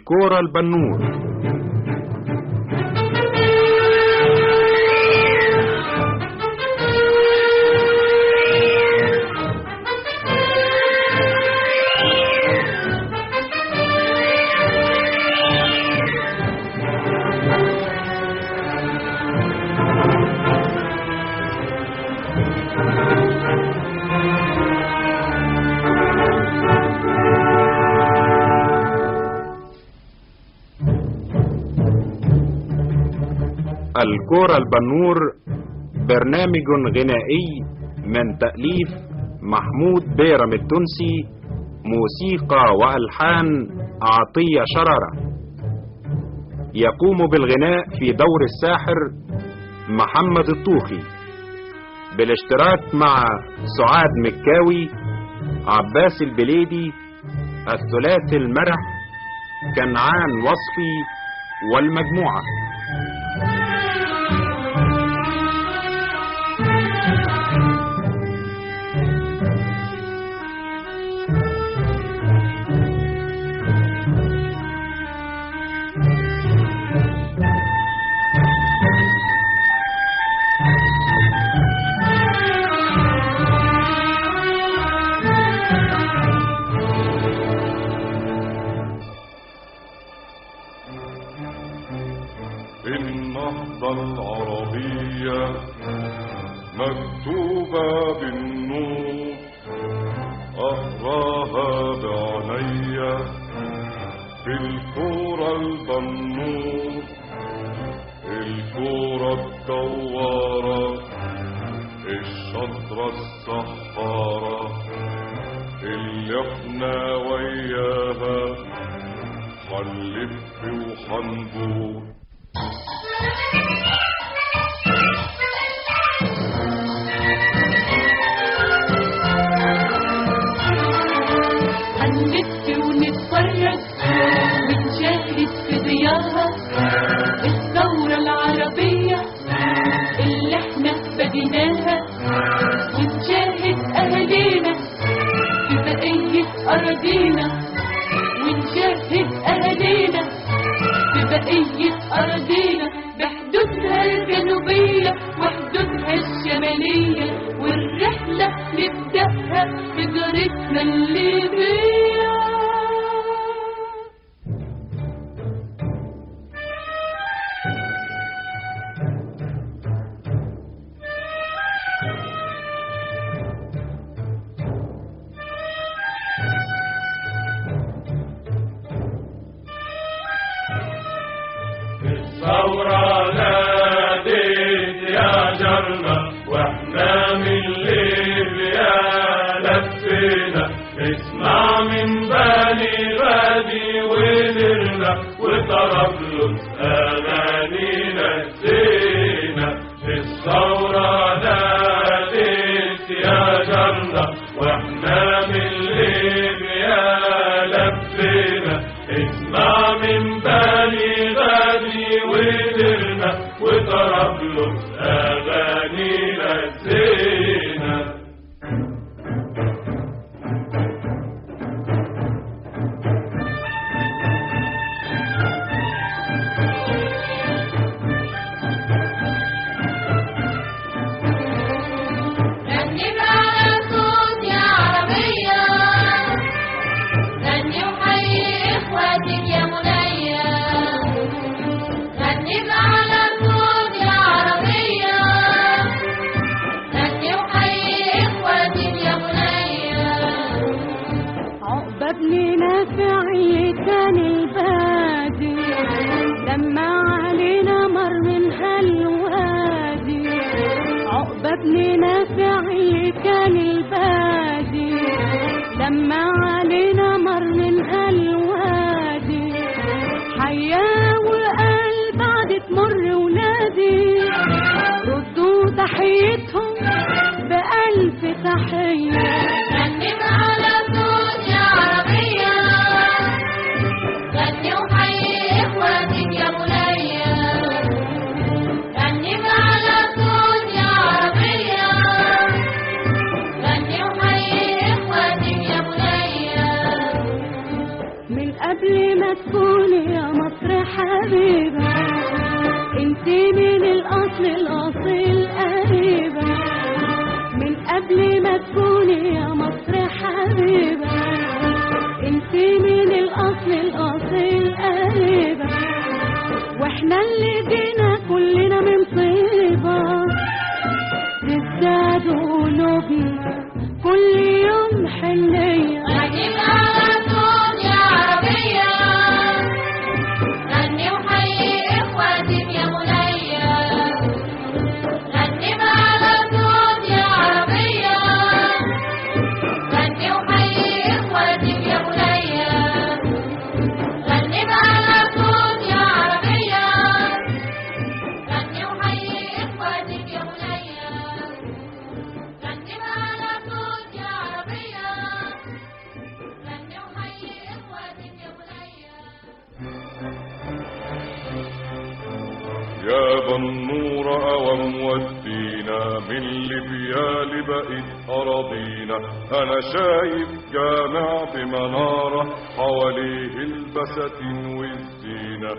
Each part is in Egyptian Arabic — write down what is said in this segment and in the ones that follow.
الكورة البنور الكورة البنور برنامج غنائي من تأليف محمود بيرم التونسي موسيقى وألحان عطية شرارة يقوم بالغناء في دور الساحر محمد الطوخي بالاشتراك مع سعاد مكاوي عباس البليدي الثلاثي المرح كنعان وصفي والمجموعه النهضة العربية مكتوبة بالنور أقراها بعينيا في الكورة البنور الكورة الدوارة الشطرة السحارة اللي احنا وياها هنلف وهندور هنلف ونتفرج ونشاهد في ضياها الثورة العربية اللي احنا بديناها ونشاهد أهالينا في بقية أراضينا ونشاهد أهالينا في بقية أراضينا بحدودها الجنوبية وحدودها الشمالية والرحلة نبدأها بجارتنا الليبية الثورة ناديت يا جرنا واحنا من ليبيا لفينا اسمع من بالي غادي ودرنا وطرابلس اغانينا الزينة الثورة ناديت يا جرنا واحنا من ليبيا لفينا اسمع من بالي غادي ودرنا وطرابلس اغانينا الزينة رنم على صوت يا عربية غني وحيي إخواتك يا منية رنم على صوت يا عربية غني وحيي إخواتك يا منية عقبة ابن نافع اللي كان البادي لما علينا مر من هالوادي عقبة ابن نافع اللي كان البادي لما علينا مر من هالوادي حياه وقال بعد تمر ولادي ردوا تحيتهم بألف تحية رنم على صوت يا عربية غني وحيي إخواتك يا منية رنم على صوت يا عربية غني وحيي إخواتك يا منية من قبل ما تكون حبيبة انت من الاصل الاصيل قريبة من قبل ما تكوني يا مصر حبيبة انت من الاصل الاصيل قريبة واحنا اللي جينا كلنا من طيبة تزداد قلوبنا كل يوم حنية غني على صوت يا عربية غني وحيي إخواتك يا منية غني على صوت يا عربية غني وحيي إخواتك يا منية غني على صوت يا عربية غني وحيي إخواتك يا منية غني على صوت يا عربية غني وحيي إخواتك يا منية يا بنور أوام ودينا من ليبيا لبقيت أراضينا أنا شايف جامع بمنارة حواليه البساتين والزينة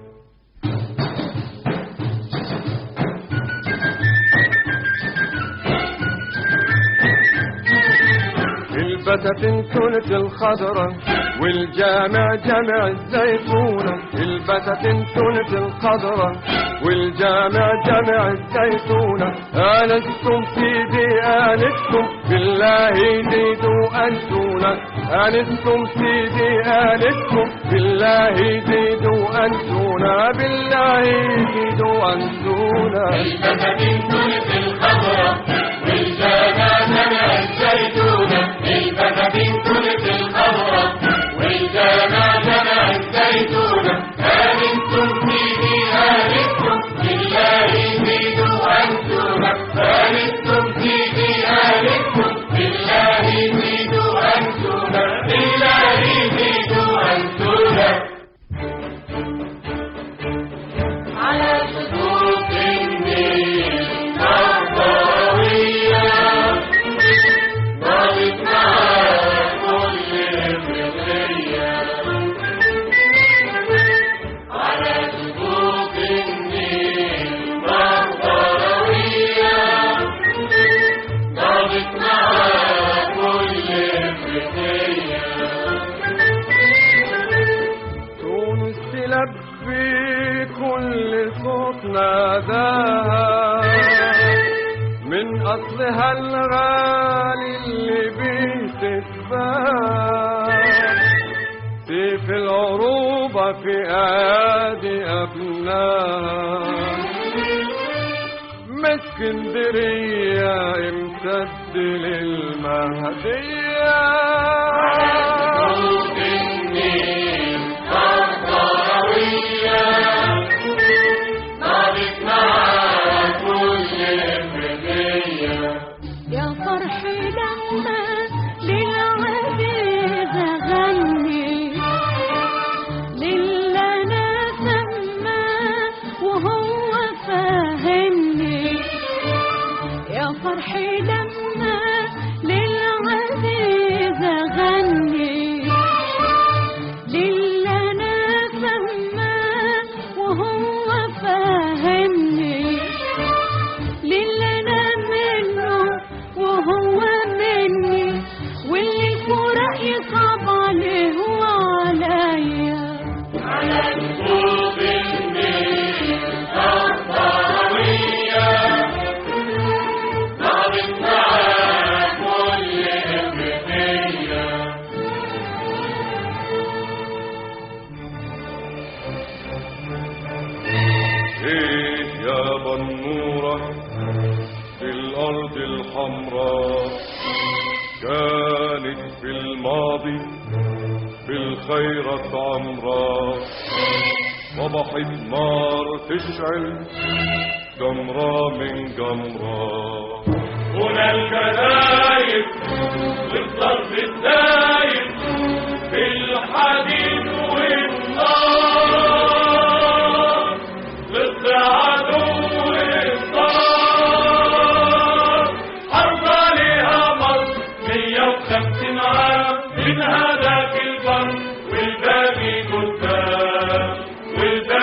البساتين تونس الخضرة والجامع جامع الزيتونة البساتين تونس الخضرة والجامع جامع الزيتونة آنستم سيدي آنستم بالله زيدوا أنسونا آنستم سيدي آنستم بالله زيدوا أنسونا بالله زيدوا أنسونا البساتين تونس الخضراء والجامع جامع الزيتونة البساتين تونس الخضراء والجامع جامع الزيتونة آمنتم فيه آمنتم بالله زيدوا أنتونا آمنتم فيه آمنتم بالله زيدوا أنتونا بالله زيدوا أنتونا على شطوط النيل نهضوية ضابط معاك كل إفريقية على شطوط النيل نهضوية ضابط معاك كل إفريقية تونس تلبي كل صوت ناداها من أصلها الغالي اللي بيه تتباع سيف العروبة في أيادي أبناها من اسكندرية امتد للمهدية صوت النيل نهضوية ضابط معاك كل إفريقية يا فرح لما للعزيز غني للي انا سماه وهو فاهمني يا فرح لما للعزيز غني للي انا سماه وهو فاهمني للي انا منه وهو مني واللي الفراق يصعب عليه وعليا صوت النيل نهضوية ضابط معاك كل إفريقية ايه يا بنورة في الأرض الحمراء كانت في الماضي بالخيرات عمراء صبحت نار تشعل جمرة من جمرة هنا الكتايب للضرب الدايب بالحديد والنار ضد عدو الصار حرب عليها مصر 150 عام من هذاك البر والباقي قدام والباقي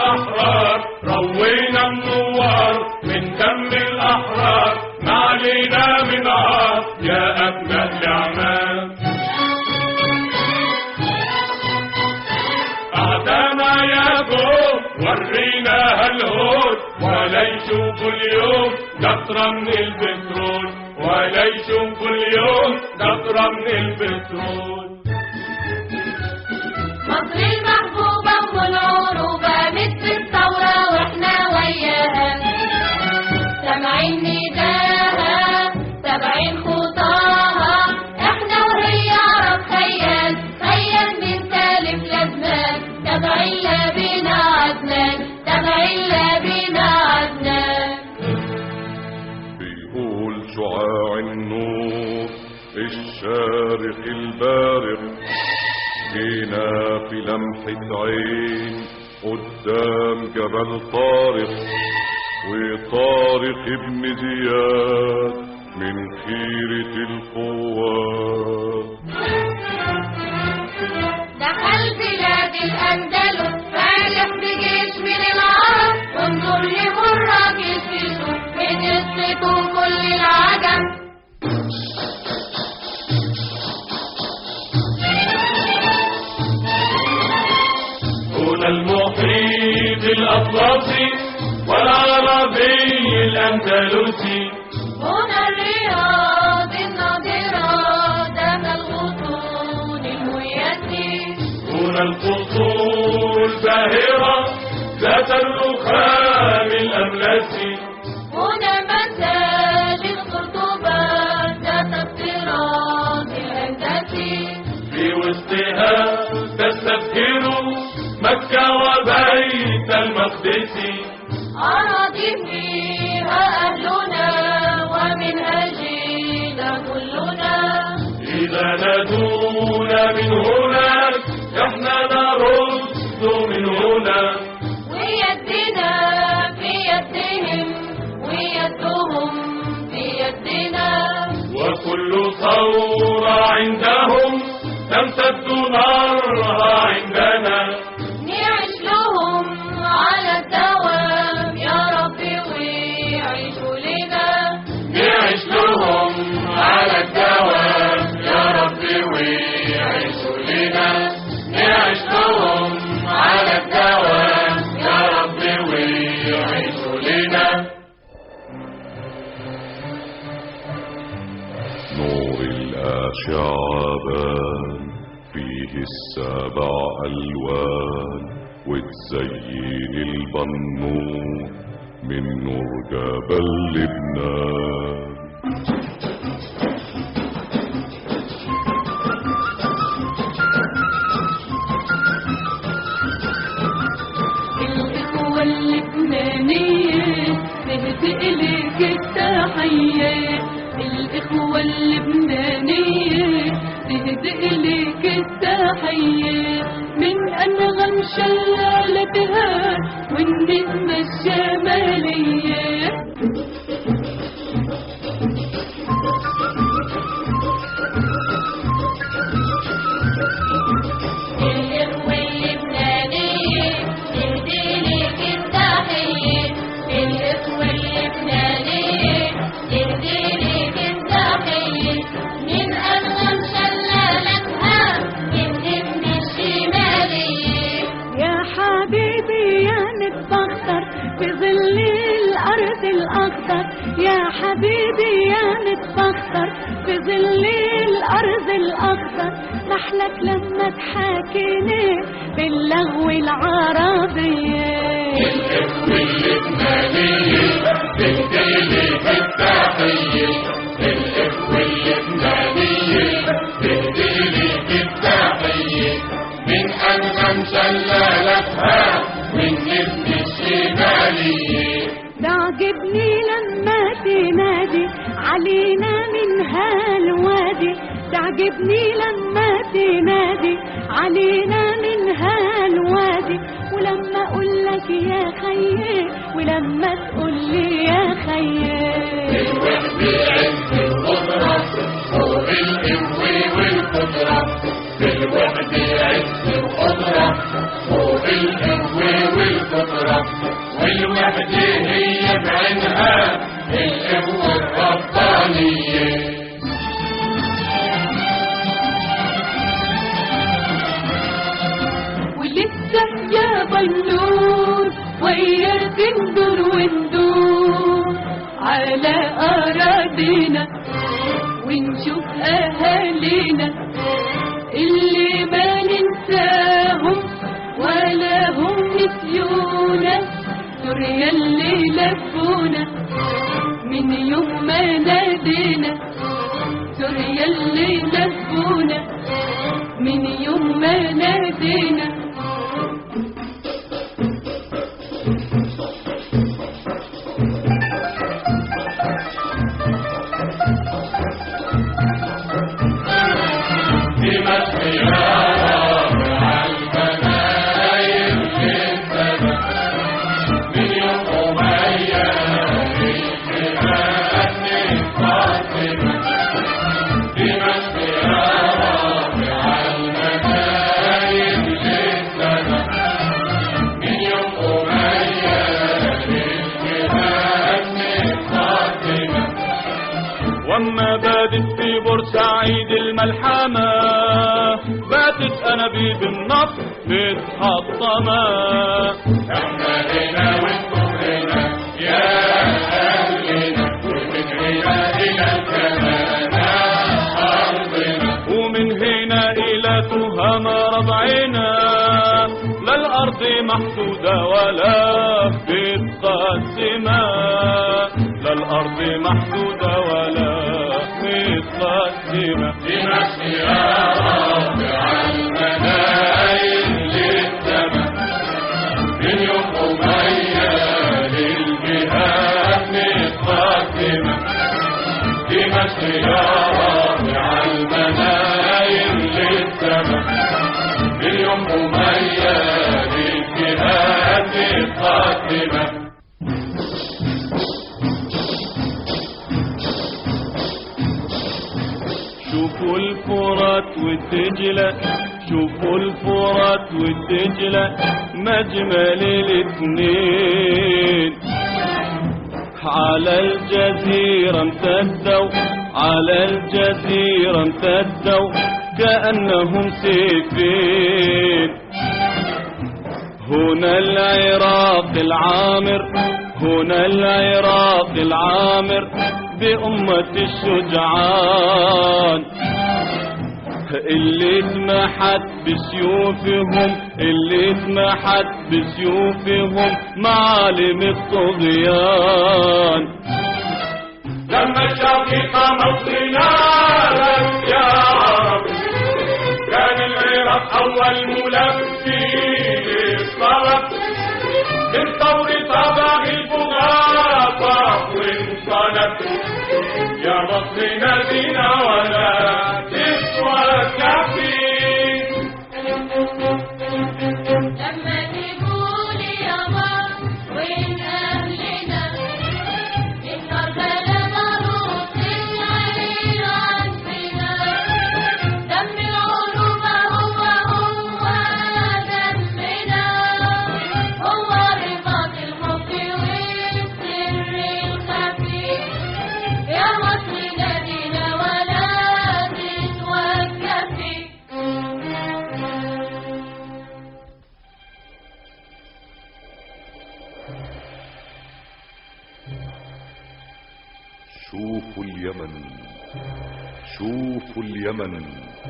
الأحرار روينا النوار من دم الأحرار ما علينا من عار يا أبناء الأعمال أعدانا يا جود ورينا الهود ولا يشوفوا اليوم قطرة من البترول ولا يشوفوا اليوم قطرة من البترول مصر المحبوبة أم العروبة مثل الثورة واحنا وياها سامعين نداها تابعين خطاها احنا وهي عرب خيال خيال من تالف لازمان تابعين لا بينا عدنان تابعين لا بينا عدنان بيقول شعاع النور الشارق البارق جينا في لمحة عين قدام جبل طارق وطارق ابن زياد من خيرة القوات دخل بلاد الأندلس فالح بجيش من العرب وانظر لمرة جيشه من قصته كل العجب هنا المحيط الأطلسي والعربي الأندلسي هنا الرياض الناظرة دم الغصون الميسي هنا القصور الباهرة ذات الرخام الأملسي هنا مساجد قرطبة ذات الطراز الهندسي في وسطها تستذكر مكة وبيت المقدس أراضي فيها أهلنا ومنها جينا كلنا إذا نادونا من هناك احنا نرد من هنا ويدنا في يدهم ويدهم في يدنا وكل ثورة عندهم تمتد نارها عندنا نعيش لهم على الدوام يا ربي ويعيشوا لنا نعيش لهم على الدوام يا ربي ويعيشوا لنا نعيش لهم على الدوام يا ربي ويعيشوا لنا نور الأشعة بان فيه السبع ألوان وتزين البنور من نور جبل لبنان الإخوة اللبنانية تهدئ لك التحية الإخوة اللبنانية تهدئ لك التحية من أنغم شلالتها والنسمة الشمالية الإخوة اللبنانية تهدي لك التحية الإخوة اللبنانية تهدي لك التحية من أنغم شلالتها من ابن الشمالية يا حبيبي يا نتبختر في ظل الأرض الأخضر يا حبيبي يا نتبختر في ظل الأرض الأخضر نحلك لما تحاكيني باللغو العربية من أنغم شلالتها من اسم الشمالية تعجبني لما تنادي علينا من هالوادي تعجبني لما تنادي علينا من هالوادي ولما اقول لك يا خيي ولما تقول لي يا خيي القدرة فوق القوة والقدرة بالوحدة عز القدرة فوق القوة والقدرة ونشوف أهالينا اللي ما ننساهم ولا هم نسيونا سوريا اللي لفونا من يوم ما نادينا سوريا اللي لفونا من يوم ما نادينا في مصر يا رافع البناير للسما من يوم أمية للجهاد القاسمة في مصر يا رافع البناير للسما من يوم أمية للجهاد القاسمة واما باتت في بورسعيد الملحمة باتت انابيب النصر متحطمة احنا هنا وانتم هنا يا اهلنا وفكرنا الى الكمانة ارضنا ومن هنا الى تهامة ربعنا لا الارض محدودة ولا متقسمة لا الارض محدودة ولا متقسمة في مصر يا رافع المنايل للسما من يوم أمية للجهاد متقدمة في مصر يا رافع المنايل للسما من يوم أمية للجهاد متقدمة شوفوا الفرات والدجلة شوفوا الفرات والدجلة مجمل الاتنين على الجزيرة امتدوا على الجزيرة امتدوا كأنهم سيفين هنا العراق العامر هنا العراق العامر بأمة الشجعان اللي اتمحت بسيوفهم اللي اتمحت بسيوفهم معالم الطغيان لما الشقيقة مصرنا يا عرب كان العراق أول ملبي للطلب من ثور طبع البغاة وانطلب يا مصر نادينا ولا تسوى كفين لما تقولي يا مصر وين أهلنا من كربلاء نروح العين عندنا دم العروبة هو هو دمنا هو رباط الحب والسر الخفي يا مصر نادينا ولا تتوقفي شوفوا اليمن شوفوا اليمن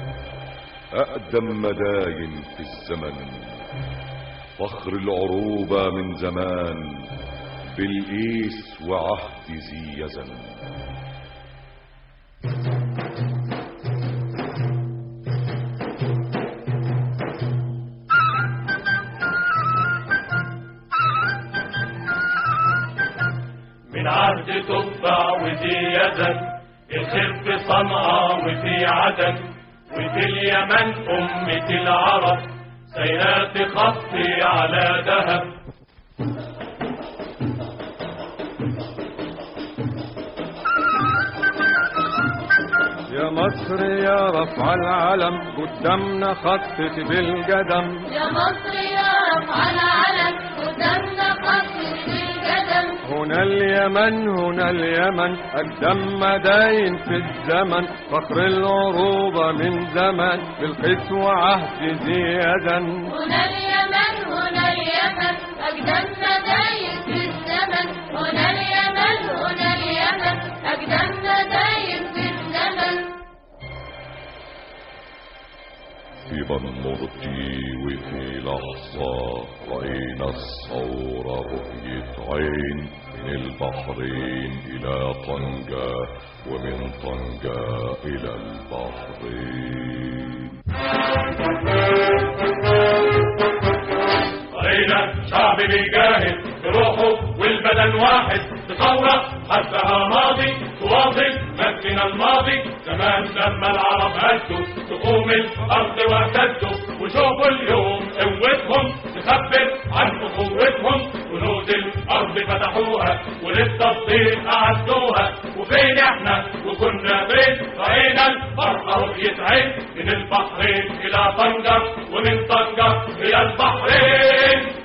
أقدم مداين في الزمن فخر العروبة من زمان بالقيس وعهد ذي يزن من عهد تبع وفي يزن الخير في صنعاء وفي عدن وفي اليمن أمة العرب سيرات خطي على ذهب يا مصر يا رفع العلم قدامنا خطت بالقدم يا مصر يا رفع العلم قدامنا خطر القدم هنا اليمن هنا اليمن أقدم مداين في الزمن فخر العروبة من زمن بالقيس وعهد ذي يزن هنا اليمن هنا اليمن أقدم مداين في الزمن هنا اليمن هنا اليمن أقدم مداين في الزمن في بنورتي وفي لحظة رأينا الثورة رؤية عين من البحرين إلى طنجة ومن طنجة إلى البحرين رأينا شعب بيجاهد بروحه والبدن واحد بثورة حتىها ماضي تواصل مسكن الماضي زمان لما العرب هدوا تقوم الأرض واعتدوا وشوفوا اليوم قوتهم تخبر عن أخوتهم كنوز الأرض فتحوها وللتصدير أعدوها وفين احنا وكنا فين رأينا الفرحة رؤية عين من البحرين إلى طنجة ومن طنجة إلى البحرين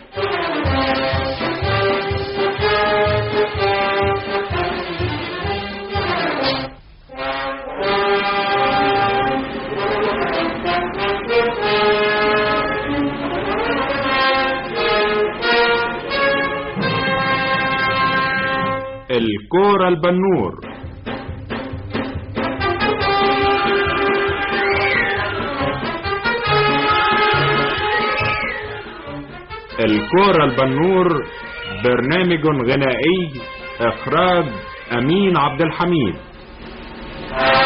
الكورة البنور الكورة البنور برنامج غنائي إخراج أمين عبد الحميد